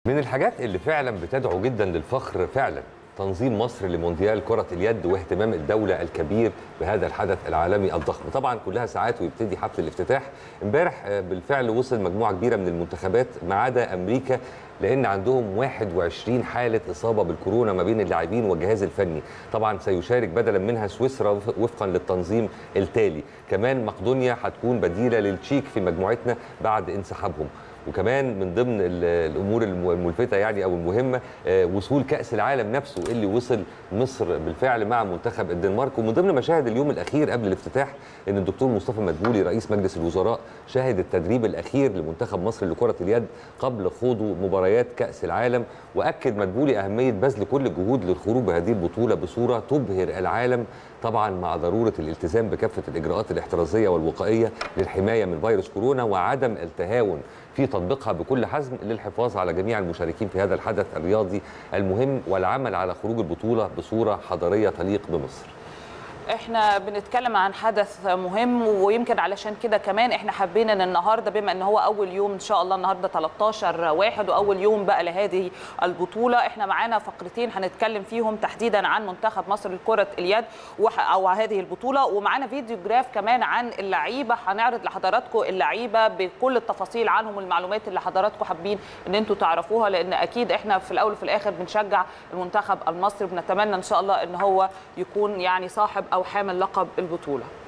من الحاجات اللي فعلا بتدعو جدا للفخر فعلا تنظيم مصر لمونديال كرة اليد واهتمام الدولة الكبير بهذا الحدث العالمي الضخم طبعا كلها ساعات ويبتدي حفل الافتتاح امبارح آه، بالفعل وصل مجموعة كبيرة من المنتخبات ما عدا أمريكا لأن عندهم 21 حالة إصابة بالكورونا ما بين اللاعبين والجهاز الفني طبعا سيشارك بدلا منها سويسرا وف- وفقا للتنظيم التالي كمان مقدونيا هتكون بديلة للتشيك في مجموعتنا بعد انسحابهم وكمان من ضمن ال- الامور الم- الملفته يعني او المهمه آه، وصول كاس العالم نفسه اللي وصل مصر بالفعل مع منتخب الدنمارك ومن ضمن مشاهد اليوم الاخير قبل الافتتاح ان الدكتور مصطفى مدبولي رئيس مجلس الوزراء شاهد التدريب الاخير لمنتخب مصر لكره اليد قبل خوضه مباريات كاس العالم واكد مدبولي اهميه بذل كل الجهود للخروج بهذه البطوله بصوره تبهر العالم طبعا مع ضروره الالتزام بكافه الاجراءات الاحترازيه والوقائيه للحمايه من فيروس كورونا وعدم التهاون في تطبيقها بكل حزم للحفاظ على جميع المشاركين في هذا الحدث الرياضي المهم والعمل على خروج البطوله بصوره حضاريه تليق بمصر. احنا بنتكلم عن حدث مهم ويمكن علشان كده كمان احنا حابين ان النهارده بما ان هو اول يوم ان شاء الله النهارده 13 واحد واول يوم بقى لهذه البطوله احنا معانا فقرتين هنتكلم فيهم تحديدا عن منتخب مصر لكره اليد وح- او هذه البطوله ومعانا فيديو جراف كمان عن اللعيبه هنعرض لحضراتكم اللعيبه بكل التفاصيل عنهم والمعلومات اللي حضراتكم حابين ان انتوا تعرفوها لان اكيد احنا في الاول وفي الاخر بنشجع المنتخب المصري بنتمنى ان شاء الله ان هو يكون يعني صاحب او حامل لقب البطوله